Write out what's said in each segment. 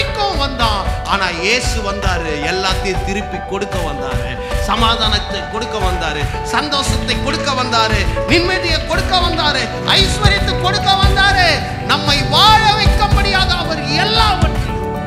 பறிக்கவும் வந்தான் ஆனா இயேசு வந்தாரு எல்லாத்தையும் திருப்பி கொடுக்க வந்தாரு சமாதானத்தை கொடுக்க வந்தாரு சந்தோஷத்தை கொடுக்க வந்தாரு நிம்மதியை கொடுக்க வந்தாரு ஐஸ்வர்யத்தை கொடுக்க வந்தாரு நம்மை வாழ வைக்கும்படியாக அவர் எல்லாவற்றையும்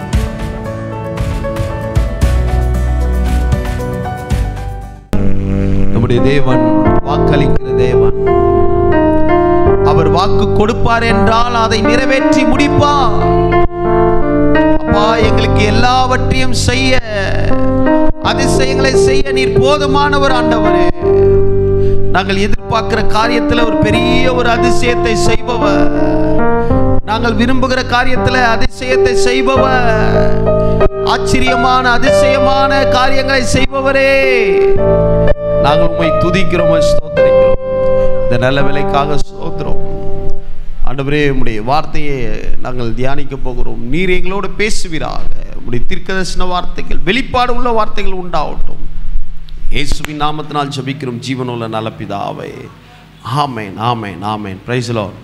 நம்முடைய தேவன் வாக்களிக்கிற தேவன் அவர் வாக்கு கொடுப்பார் என்றால் அதை நிறைவேற்றி முடிப்பார் அப்பா எங்களுக்கு எல்லாவற்றையும் செய்ய அதிசயங்களை செய்ய நீர் போதுமானவர் ஆண்டவரே நாங்கள் எதிர்பார்க்கிற காரியத்தில் ஒரு பெரிய ஒரு அதிசயத்தை செய்பவர் நாங்கள் விரும்புகிற காரியத்தில் அதிசயத்தை செய்பவர் ஆச்சரியமான அதிசயமான காரியங்களை செய்பவரே நாங்கள் உம்மை துதிக்கிறோம் ஸ்தோத்திரிக்கிறோம் இந்த நல்ல வேலைக்காக ஸ்தோத்திரம் ஆண்டவரே உம்முடைய வார்த்தையை நாங்கள் தியானிக்க போகிறோம் நீர் எங்களோடு பேசுவீராக உம்முடைய தீர்க்கதரிசன வார்த்தைகள் வெளிப்பாடு உள்ள வார்த்தைகள் உண்டாகட்டும் இயேசுவின் நாமத்தினால் ஜெபிக்கிறோம் ஜீவனுள்ள நல்ல பிதாவே ஆமேன் ஆமேன் ஆமேன் பிரைஸ் லார்ட்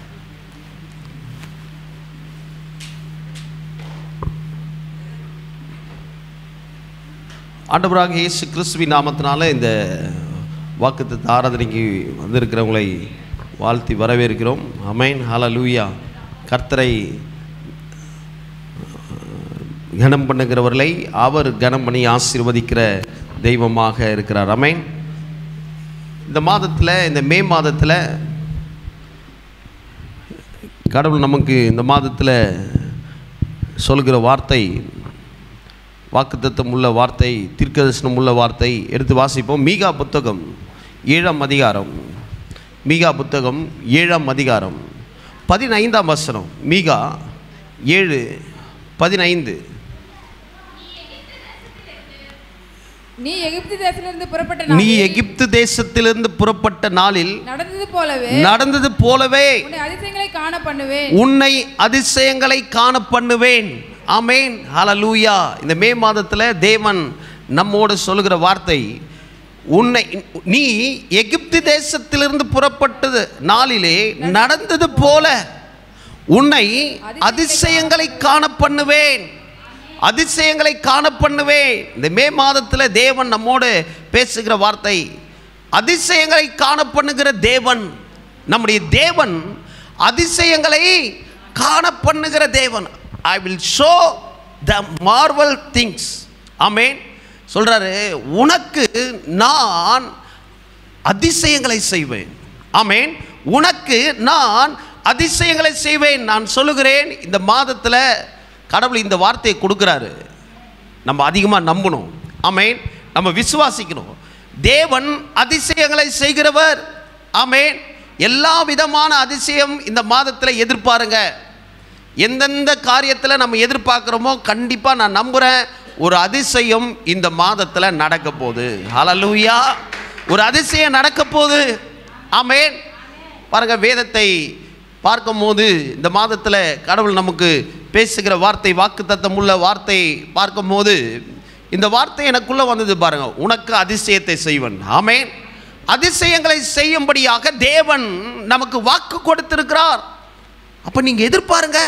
ஆண்டவராக இயேசு கிறிஸ்துவின் நாமத்தினால இந்த வாக்குத்தத்த ஆராதனைக்கு வந்திருக்கிறவங்களை வாழ்த்தி வரவேற்கிறோம் அமேன் ஹalleluya கர்த்தரை கனம் பண்ணுகிறவர்களை அவர் கனம் பண்ணி ஆசீர்வதிக்கிற தெய்வமாக இருக்கிறார் அமேன் இந்த மாதத்தில் இந்த மே மாதத்தில் கடவுள் நமக்கு இந்த மாதத்தில் சொல்கிற வார்த்தை வாக்குத்தத்தம் உள்ள வார்த்தை தீர்க்கதரிசனம் உள்ள வார்த்தை எடுத்து வாசிப்போம் மீகா புத்தகம் ஏழாம் அதிகாரம் மீகா புத்தகம் ஏழாம் அதிகாரம் பதினைந்தாம் வசனம் மீகா ஏழு பதினைந்து நீ எகிப்து தேசத்திலிருந்து புறப்பட்ட நீ நாளில் எகிப்து தேசத்திலிருந்து புறப்பட்ட நாளில் நடந்தது போலவே நடந்தது போலவே உன்னை அதிசயங்களை காண பண்ணுவேன் உன்னை அதிசயங்களை காண பண்ணுவேன் ஆமேன் ஹalleluya இந்த மே மாதத்தில் தேவன் நம்மோடு சொல்லுகிற வார்த்தை உன்னை நீ எகிப்து தேசத்திலிருந்து புறப்பட்டது நாளிலே நடந்தது போல உன்னை அதிசயங்களை காண பண்ணுவேன் அதிசயங்களை காண பண்ணுவேன் இந்த மே மாதத்தில் தேவன் நம்மோடு பேசுகிற வார்த்தை அதிசயங்களை காண பண்ணுகிற தேவன் நம்முடைய தேவன் அதிசயங்களை காண பண்ணுகிற தேவன் I will show the marvel things ஆமேன் சொல்றாரு உனக்கு நான் அதிசயங்களை செய்வேன் ஆமேன் உனக்கு நான் அதிசயங்களை செய்வேன் நான் சொல்லுகிறேன் இந்த மாதத்தில் கடவுள் இந்த வார்த்தையை கொடுக்குறாரு நம்ம அதிகமாக நம்பணும் ஆமேன் நம்ம விசுவாசிக்கணும் தேவன் அதிசயங்களை செய்கிறவர் ஆமேன் எல்லா விதமான அதிசயம் இந்த மாதத்தில் எதிர்பாருங்க எந்தெந்த காரியத்தில் நம்ம எதிர்பார்க்குறோமோ கண்டிப்பாக நான் நம்புகிறேன் ஒரு அதிசயம் இந்த மாதத்தில் நடக்க போகுது ஹalleluya ஒரு அதிசயம் நடக்க போகுது ஆமேன் பாருங்க வேதத்தை பார்க்கும்போது இந்த மாதத்தில் கடவுள் நமக்கு பேசுகிற வார்த்தை வாக்குத்தத்தம் உள்ள வார்த்தை பார்க்கும்போது இந்த வார்த்தை எனக்குள்ளே வந்தது பாருங்க உனக்கு அதிசயத்தை செய்வன் ஆமேன் அதிசயங்களை செய்யும்படியாக தேவன் நமக்கு வாக்கு கொடுத்திருக்கிறார் அப்போ நீங்கள் எதிர்பாருங்க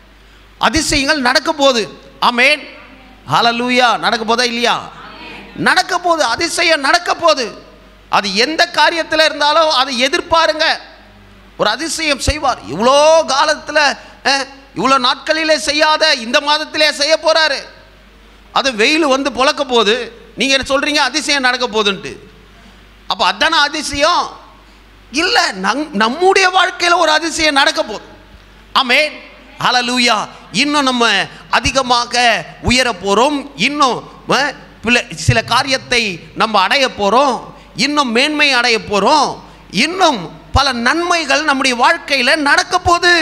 அதிசயங்கள் நடக்க போகுது ஆமேன் ஹalleluya நடக்க போதா இல்லையா நடக்க போகுது அதிசயம் நடக்க போகுது அது எந்த காரியத்தில் இருந்தாலும் அதை எதிர்பாருங்க ஒரு அதிசயம் செய்வார் இவ்வளோ காலத்தில் இவ்வளோ நாட்களிலே செய்யாத இந்த மாதத்திலே செய்ய போகிறாரு அது வெயில் வந்து பொழக்க போகுது நீங்கள் சொல்கிறீங்க அதிசயம் நடக்க போகுதுன்ட்டு அப்போ அதான அதிசயம் இல்லை நம் நம்முடைய வாழ்க்கையில் ஒரு அதிசயம் நடக்க போகுது ஆமென் ஹalleluya இன்னும் நம்ம அதிகமாக உயர போகிறோம் இன்னும் அஹ், பில- சில காரியத்தை நம்ம அடைய போகிறோம் இன்னும் மேன்மை அடைய போகிறோம் இன்னும் பல நன்மைகள் நம்முடைய வாழ்க்கையில் நடக்க போகுது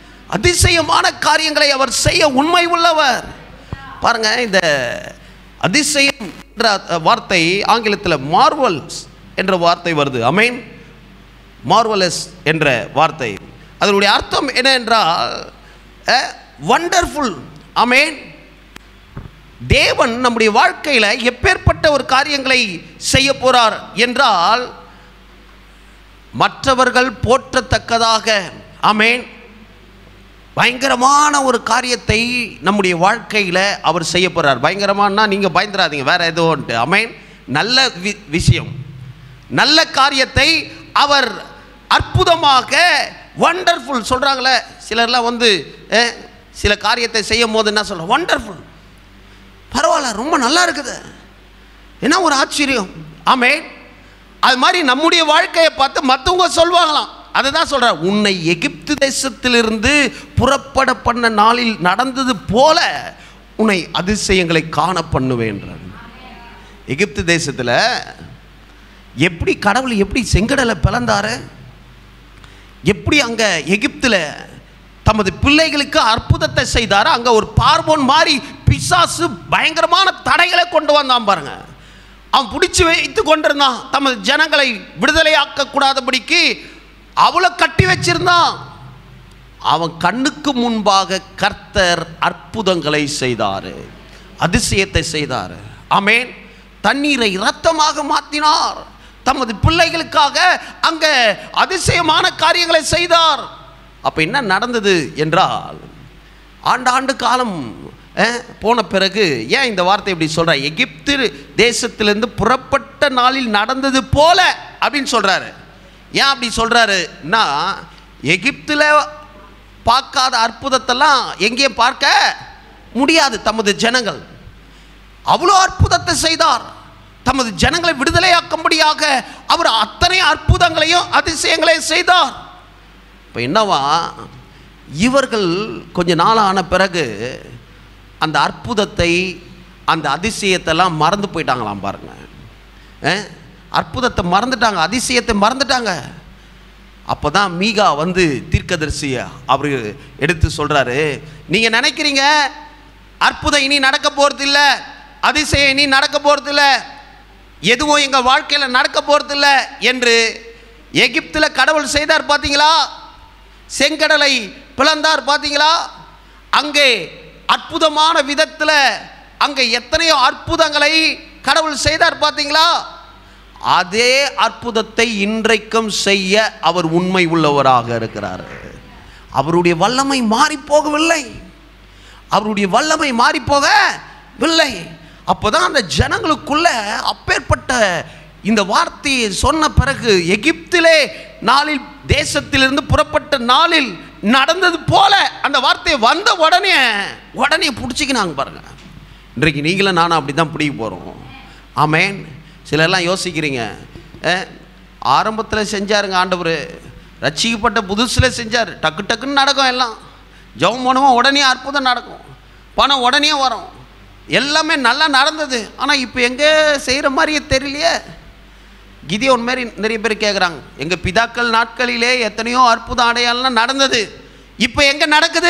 அதிசயமான காரியங்களை அவர் செய்ய உண்மை உள்ளவர் பாருங்க இந்த அதிசயம் என்ற வார்த்தை ஆங்கிலத்தில் மார்வல்ஸ் என்ற வார்த்தை வருது அமேன் மார்வலஸ் என்ற வார்த்தை அதனுடைய அர்த்தம் என்ன என்றால் வண்டர்ஃபுல் அமேன் தேவன் நம்முடைய வாழ்க்கையில் எப்பேற்பட்ட ஒரு காரியங்களை செய்ய போறார் என்றால் மற்றவர்கள் போற்றத்தக்கதாக அமேன் பயங்கரமான ஒரு காரியத்தை நம்முடைய வாழ்க்கையில் அவர் செய்ய போகிறார் பயங்கரமானா நீங்கள் பயந்துடாதீங்க வேற எதுவோன்ட்டு அமேன் நல்ல வி விஷயம் நல்ல காரியத்தை அவர் அற்புதமாக வண்டர்ஃபுல் சொல்கிறாங்களே சிலர்லாம் வந்து அஹ், சில காரியத்தை செய்யும் போது என்ன சொல்ற வண்டர்ஃபுல் பரவாயில்ல ரொம்ப நல்லா இருக்குது என்ன ஒரு ஆச்சரியம் ஆமே அது மாதிரி நம்முடைய வாழ்க்கையை பார்த்து மற்றவங்க சொல்வாங்களாம் அதை தான் சொல்கிறார் உன்னை எகிப்து தேசத்திலிருந்து புறப்பட பண்ண நாளில் நடந்தது போல உன்னை அதிசயங்களை காண பண்ணுவேன்றார் எகிப்து தேசத்தில் எப்படி கடவுள் எப்படி செங்கடலை பிளந்தாரு எப்படி அங்கே எகிப்தில் தமது பிள்ளைகளுக்கு அற்புதத்தை செய்தாரோ அங்கே ஒரு பார்வோன் மாதிரி பிசாசு பயங்கரமான தடைகளை கொண்டு வந்தான் பாருங்க அவன் பிடிச்சி வைத்து கொண்டிருந்தான் தமது ஜனங்களை விடுதலையாக்க கூடாதபடிக்கு அவளை கட்டி வச்சிருந்தான் அவன் கண்ணுக்கு முன்பாக கர்த்தர் அற்புதங்களை செய்தார் அதிசயத்தை செய்தார் ஆமென் தண்ணீரை இரத்தமாக மாற்றினார் தமது பிள்ளைகளுக்காக அங்கே அதிசயமான காரியங்களை செய்தார் அப்போ என்ன நடந்தது என்றால் ஆண்டாண்டு காலம் அஹ், போன பிறகு ஏன் இந்த வார்த்தை இப்படி சொல்ற எகிப்து தேசத்திலிருந்து புறப்பட்ட நாளில் நடந்தது போல அப்படின்னு சொல்றாரு ஏன் அப்படி சொல்றாருன்னா எகிப்தில் பார்க்காத அற்புதத்தெல்லாம் எங்கேயும் பார்க்க முடியாது தமது ஜனங்கள் அவ்வளோ அற்புதத்தை செய்தார் தமது ஜனங்களை விடுதலையாக்கும்படியாக அவர் அத்தனை அற்புதங்களையும் அதிசயங்களையும் செய்தார் இப்போ என்னவா இவர்கள் கொஞ்ச நாள் ஆன பிறகு அந்த அற்புதத்தை அந்த அதிசயத்தெல்லாம் மறந்து போயிட்டாங்களாம் பாருங்க அஹ், அற்புதத்தை மறந்துட்டாங்க அதிசயத்தை மறந்துட்டாங்க அப்போ தான் மீகா வந்து தீர்க்கதரிசிய அவர் எடுத்து சொல்கிறாரு நீங்கள் நினைக்கிறீங்க அற்புதம் இனி நடக்க போகிறதில்ல அதிசயம் இனி நடக்க போகிறதில்ல எதுவும் எங்கள் வாழ்க்கையில் நடக்க போகிறதில்ல என்று எகிப்தில் கடவுள் செய்தார் பார்த்தீங்களா செங்கடலை பிளந்தார் பார்த்தீங்களா அங்கே அற்புதமான விதத்தில் அங்கே எத்தனையோ அற்புதங்களை கடவுள் செய்தார் பார்த்தீங்களா அதே அற்புதத்தை இன்றைக்கும் செய்ய அவர் உண்மை உள்ளவராக இருக்கிறார் அவருடைய வல்லமை மாறி போகவில்லை அவருடைய வல்லமை மாறி போகவில்லை அப்போதான் அந்த ஜனங்களுக்குள்ள அப்பேற்பட்ட இந்த வார்த்தையை சொன்ன பிறகு எகிப்திலே நாளில் தேசத்திலிருந்து புறப்பட்ட நாளில் நடந்தது போல அந்த வார்த்தையை வந்த உடனே உடனே பிடிச்சிக்கினாங்க பாருங்க இன்றைக்கு நீங்களும் நானும் அப்படி தான் பிடிக்க போகிறோம் ஆமேன் சிலர்லாம் யோசிக்கிறீங்க ஆரம்பத்தில் செஞ்சாருங்க ஆண்டவர் ரட்சிக்கப்பட்ட புதுசில் செஞ்சார் டக்கு டக்குன்னு நடக்கும் எல்லாம் ஜெபம் பண்ணுவோம் உடனே அற்புதம் நடக்கும் பணம் உடனே வரும் எல்லாமே நல்லா நடந்தது ஆனால் இப்போ எங்கே செய்கிற மாதிரியே தெரியலையே கிதியோன் மாதிரி நிறைய பேர் கேட்குறாங்க எங்கள் பிதாக்கள் நாட்களிலே எத்தனையோ அற்புத அடையாளம்லாம் நடந்தது இப்போ எங்கே நடக்குது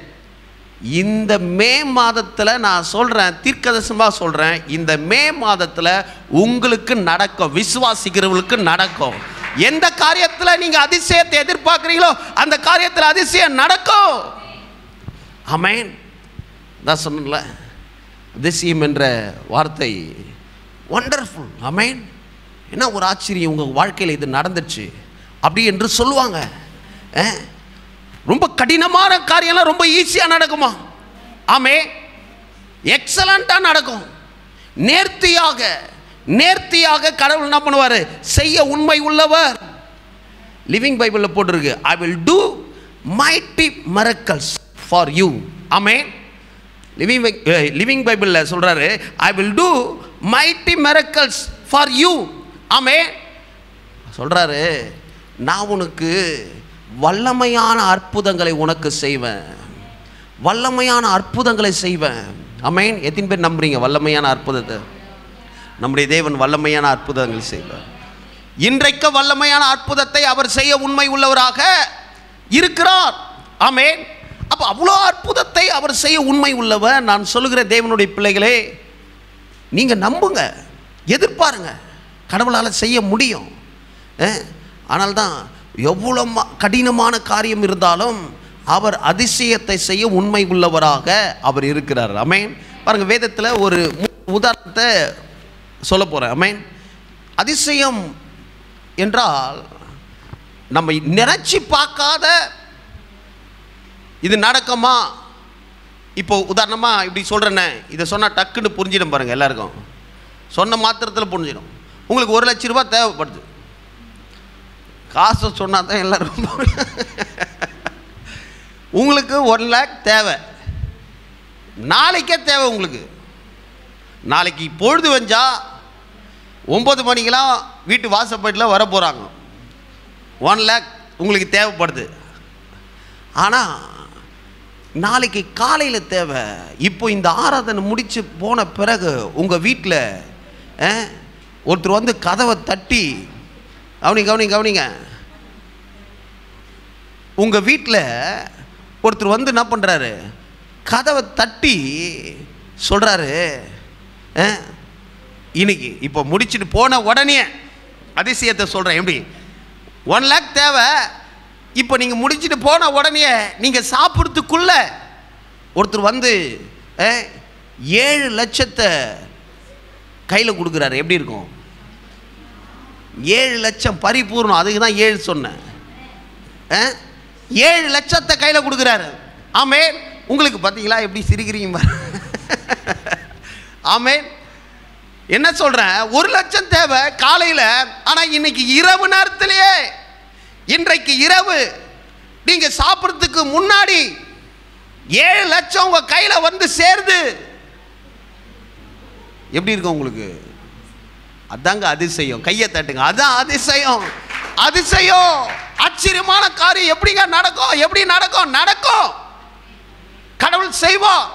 இந்த மே மாதத்தில் நான் சொல்கிறேன் தீர்க்கதரிசனமாக சொல்கிறேன் இந்த மே மாதத்தில் உங்களுக்கு நடக்கும் விசுவாசிக்கிறவங்களுக்கு நடக்கும் எந்த காரியத்தில் நீங்கள் அதிசயத்தை எதிர்பார்க்குறீங்களோ அந்த காரியத்தில் அதிசயம் நடக்கும் ஆமேன் தான் சொன்னல அதிசயம் என்ற வார்த்தை ஒண்டர்ஃபுல் ஆமேன் என்ன ஒரு ஆச்சரியம் உங்கள் வாழ்க்கையில் இது நடந்துச்சு அப்படி என்று சொல்லுவாங்க அஹ், ரொம்ப கடினமான காரியம்லாம் ரொம்ப ஈஸியாக நடக்குமா ஆமே எக்ஸலண்ட்டாக நடக்கும் நேர்த்தியாக நேர்த்தியாக கடவுள் என்ன பண்ணுவார் செய்ய உண்மை உள்ளவர் லிவிங் பைபிளில் போட்டிருக்கு I will do mighty miracles for you ஆமே லிவிங் லிவிங் பைபிளில் சொல்கிறாரு I will do mighty miracles for you ஆமே சொல்கிறாரு நான் உனக்கு வல்லமையான அற்புதங்களை உனக்கு செய்வேன் வல்லமையான அற்புதங்களை செய்வேன் ஆமேன் எத்தனை பேர் நம்புறீங்க வல்லமையான அற்புதத்தை நம்முடைய தேவன் வல்லமையான அற்புதங்கள் செய்வார் இன்றைக்கு வல்லமையான அற்புதத்தை அவர் செய்ய உண்மை உள்ளவராக இருக்கிறார் ஆமேன் அப்போ அவ்வளோ அற்புதத்தை அவர் செய்ய உண்மை உள்ளவர் நான் சொல்லுகிற தேவனுடைய பிள்ளைகளே நீங்கள் நம்புங்க எதிர்பாருங்க கடவுளால் செய்ய முடியும் ஆனால் தான் எவ்வளோ ம- கடினமான காரியம் இருந்தாலும் அவர் அதிசயத்தை செய்ய உண்மை உள்ளவராக அவர் இருக்கிறார் அமேன் பாருங்க வேதத்தில் ஒரு மு- உதாரணத்தை சொல்ல போகிறேன் அமேன் அதிசயம் என்றால் நம்ம நினைச்சு பார்க்காத இது நடக்குமா இப்போ உதாரணமாக இப்படி சொல்கிறேன்னே இதை சொன்னால் டக்குன்னு புரிஞ்சிடும் பாருங்கள் எல்லாருக்கும் சொன்ன மாத்திரத்தில் புரிஞ்சிடும் உங்களுக்கு ஒரு லட்ச ரூபாய் தேவைப்படுது காசை சொன்னால் தான் எல்லாருக்கும் புரியும். உங்களுக்கு ஒன் லேக் தேவை நாளைக்கே தேவை உங்களுக்கு நாளைக்கு பொழுது வந்தா ஒம்பது மணிக்கெல்லாம் வீட்டு வாசப்படியில் வர போகிறாங்க ஒன் லேக் உங்களுக்கு தேவைப்படுது ஆனால் நாளைக்கு காலையில் தேவை இப்போ இந்த ஆராதனை முடித்து போன பிறகு உங்கள் வீட்டில் ஒருத்தர் வந்து கதவை தட்டி கவனிங்க கவனிங்க கவனிங்க உங்கள் வீட்டில் ஒருத்தர் வந்து என்ன பண்ணுறாரு கதவை தட்டி சொல்கிறாரு இன்னைக்கு இப்போ முடிச்சுட்டு போன உடனே அதிசயத்தை சொல்கிறேன் எப்படி ஒன் லேக் தேவை இப்போ நீங்கள் முடிச்சுட்டு போன உடனே நீங்கள் சாப்பிட்றதுக்குள்ள ஒருத்தர் வந்து அஹ், ஏழு லட்சத்தை கையில் கொடுக்குறாரு எப்படி இருக்கும் ஏழு லட்சம் பரிபூர்ணம் அதுக்கு தான் ஏழு சொன்னேன் அஹ், ஏழு லட்சத்தை கையில் கொடுக்குறாரு ஆமே உங்களுக்கு பார்த்தீங்களா எப்படி சிரிக்கிறீங்க பாரு. ஆமென் என்ன சொல்றேன் ஒரு லட்சம் தேவை காலையில் ஆனால் இன்னைக்கு இரவு நேரத்திலேயே இன்றைக்கு இரவு நீங்க சாப்பிட்றதுக்கு முன்னாடி ஏழு லட்சம் உங்க கையில வந்து சேருது எப்படி இருக்கும் உங்களுக்கு அதாங்க அதிசயம் கையை தட்டுங்க அதான் அதிசயம் அதிசயம் ஆச்சரியமான காரியம் எப்படிங்க நடக்கும் எப்படி நடக்கும் நடக்கும் கடவுள் செய்வோம்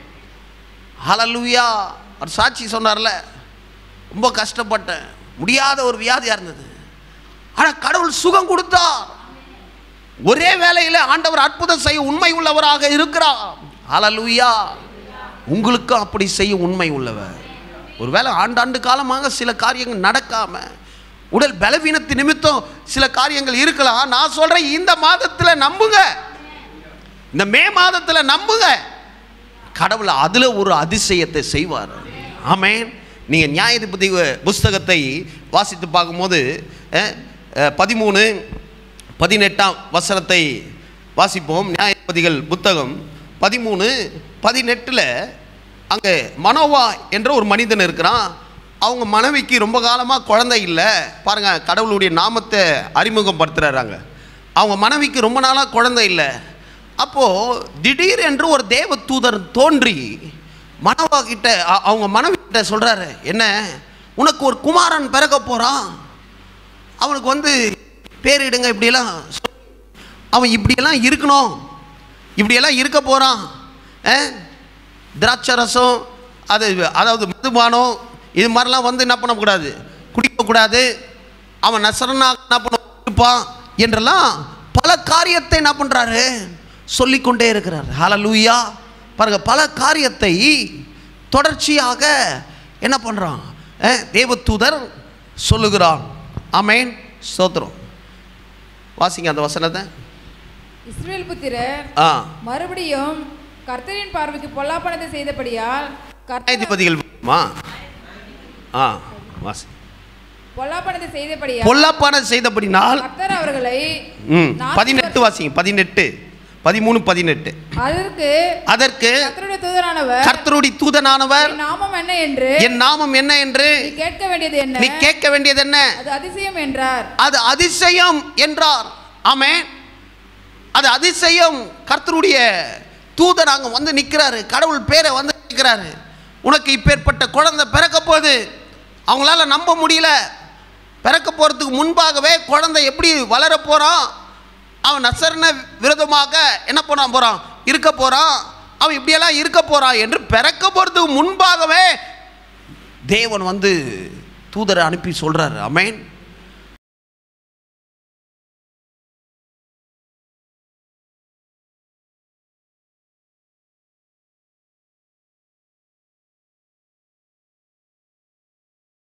ஹalleluya ஒரு சாட்சி சொன்னார்ல ரொம்ப கஷ்டப்பட்டேன் முடியாத ஒரு வியாதியாக இருந்தது ஆனால் கடவுள் சுகம் கொடுத்தார் ஒரே வேளையில் ஆண்டவர் அற்புதம் செய்ய உண்மை உள்ளவராக இருக்கிறார் ஹalleluya உங்களுக்கும் அப்படி செய்ய உண்மை உள்ளவர் ஒருவேளை ஆண்டாண்டு காலமாக சில காரியங்கள் நடக்காம உடல் பலவீனத்து நிமித்தம் சில காரியங்கள் இருக்கலாம் நான் சொல்றேன் இந்த மாதத்தில் நம்புங்க இந்த மே மாதத்தில் நம்புங்க கடவுள் அதில் ஒரு அதிசயத்தை செய்வார் ஆமென் நீங்கள் நியாயாதிபதி புஸ்தகத்தை வாசித்து பார்க்கும்போது அஹ், அஹ், பதிமூணு பதினெட்டாம் வசனத்தை வாசிப்போம் நியாயாதிபதிகள் புத்தகம் பதிமூணு பதினெட்டில் அங்கே மனோவா என்ற ஒரு மனிதன் இருக்கிறான் அவங்க மனைவிக்கு ரொம்ப காலமாக குழந்தை இல்லை பாருங்கள் கடவுளுடைய நாமத்தை அறிமுகப்படுத்துகிறாங்க அவங்க மனைவிக்கு ரொம்ப நாளாக குழந்தை இல்லை அப்போது திடீர் என்று ஒரு தேவ தூதர் தோன்றி மனவா கிட்ட அ- அவங்க மனைவி கிட்ட சொல்கிறாரு என்ன உனக்கு ஒரு குமாரன் பிறக்க போகிறான் அவனுக்கு வந்து பேரிடுங்க இப்படியெல்லாம் சொல்லி, அவன் இப்படியெல்லாம் இருக்கணும் இப்படியெல்லாம் இருக்க போகிறான் திராட்சை ரசம் அது அதாவது மதுபானம் இது மாதிரிலாம் வந்து என்ன பண்ணக்கூடாது குடிக்கக்கூடாது அவன் நசரனா என்ன பண்ண இருப்பான் என்றெல்லாம் பல காரியத்தை என்ன பண்ணுறாரு சொல்லிக்கொண்டே இருக்கிறார் ஹalleluya பாருங்க பல காரியத்தை தொடர்ச்சியாக என்ன பண்ணுறான் தேவதூதர் சொல்லுகிறான் ஆமென் ஸ்தோத்திரம் வாசிங்க அந்த வசனத்தை இஸ்ரவேல் புத்திரர் ஆ மறுபடியும் கர்த்தரின் பார்வைக்கு பொல்லாப்பனத்தை செய்தபடியால் கர்த்தர் நியாயாதிபதிகள் மா ஆ வாசி பொல்லாப்பனத்தை செய்தபடியால் பொல்லாப்பான செய்தபடினால் கர்த்தர் அவர்களை ம் நாற்பது பதினெட்டு வாசிங்க பதினெட்டு பதிமூணு பதினெட்டு அதற்கு அதற்கு கர்த்தருடைய தூதரானவர் கர்த்தருடைய தூதனானவர் என் நாமம் என்ன என்று என் நாமம் என்ன என்று நீ கேட்க வேண்டியது என்ன நீ கேட்க வேண்டியது என்ன அது அதிசயம் என்றார் அது அதிசயம் என்றார் ஆமென் அது அதிசயம் கர்த்தருடைய தூதர் அங்க வந்து நிற்கிறாரு கடவுள் பேரை வந்து நிற்கிறாரு உனக்கு இப்பேற்பட்ட குழந்தை பிறக்க போகுது அவங்களால நம்ப முடியல பிறக்க போகிறதுக்கு முன்பாகவே குழந்தை எப்படி வளர போகிறான் அவன் நசரண விரோதமாக என்ன பண்ண போகிறான் இருக்க போகிறான் அவன் இப்படியெல்லாம் இருக்க போகிறான் என்று பிறக்க போகிறதுக்கு முன்பாகவே தேவன் வந்து தூதரை அனுப்பி சொல்கிறாரு அமேன்